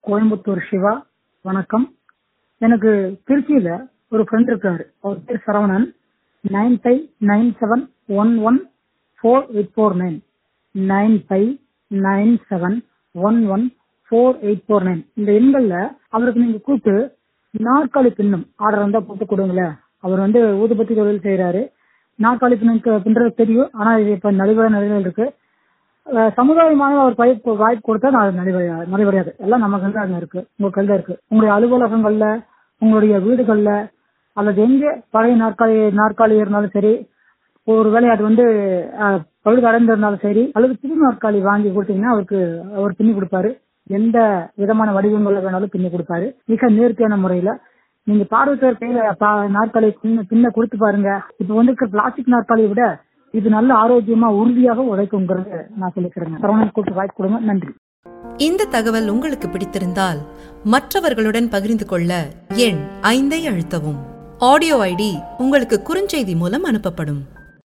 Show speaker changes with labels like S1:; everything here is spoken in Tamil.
S1: கோயம்புத்தூர் சிவா வணக்கம் எனக்கு திருச்சியில ஒரு ஃப்ரெண்ட் இருக்காரு அவர் பேர் Saravanan nine five nine seven one one four eight four nine nine five nine seven one one four eight four nine இந்த எண்கள்ல அவருக்கு நீங்க கூப்பிட்டு நாற்காலி பின்னும் ஆர்டர் வந்தா போட்டு கொடுங்களேன் அவர் வந்து ஊதுபத்தி தொழில் செய்யறாரு நாற்காலி பின்னுக்கு பின்றது தெரியும் ஆனா இது இப்ப நடைபெற நிலையில் இருக்கு அஹ் சமுதாயமாக அவர் பயிர் வாய்ப்பு கொடுத்தா நான் நடைபெறாது நடைபெறாது எல்லாம் நம்ம கையில அங்க இருக்கு உங்க கையில இருக்கு உங்களுடைய அலுவலகங்கள்ல உங்களுடைய வீடுகள்ல அல்லது எங்க பழைய நாற்காலி நாற்காலி இருந்தாலும் சரி ஒருவேளை அது வந்து அஹ், பழுது அடைந்திருந்தாலும் சரி அல்லது புது நாற்காலி வாங்கி கொடுத்தீங்கன்னா அவருக்கு அவர் பின்னி கொடுப்பாரு எந்த விதமான வடிவங்கள்ல வேணாலும் பின்னி கொடுப்பாரு மிக நேர்த்தியான முறையில நீங்க பார்வையற்றவர் கையில பா- நாற்காலி பின்ன பின்ன கொடுத்து பாருங்க இப்ப வந்து பிளாஸ்டிக் நாற்காலியை விட இது நல்ல ஆரோக்கியமா உறுதியாக உழைக்குங்கிறது நான் சொல்லிக்கிறேன் சரவணன் கூப்பிட்டு வாய்ப்பு கொடுங்க நன்றி
S2: இந்த தகவல் உங்களுக்கு பிடித்திருந்தால் மற்றவர்களுடன் பகிர்ந்து கொள்ள எண் ஐந்தை அழுத்தவும் ஆடியோ ஐடி உங்களுக்கு குறுஞ்செய்தி மூலம் அனுப்பப்படும்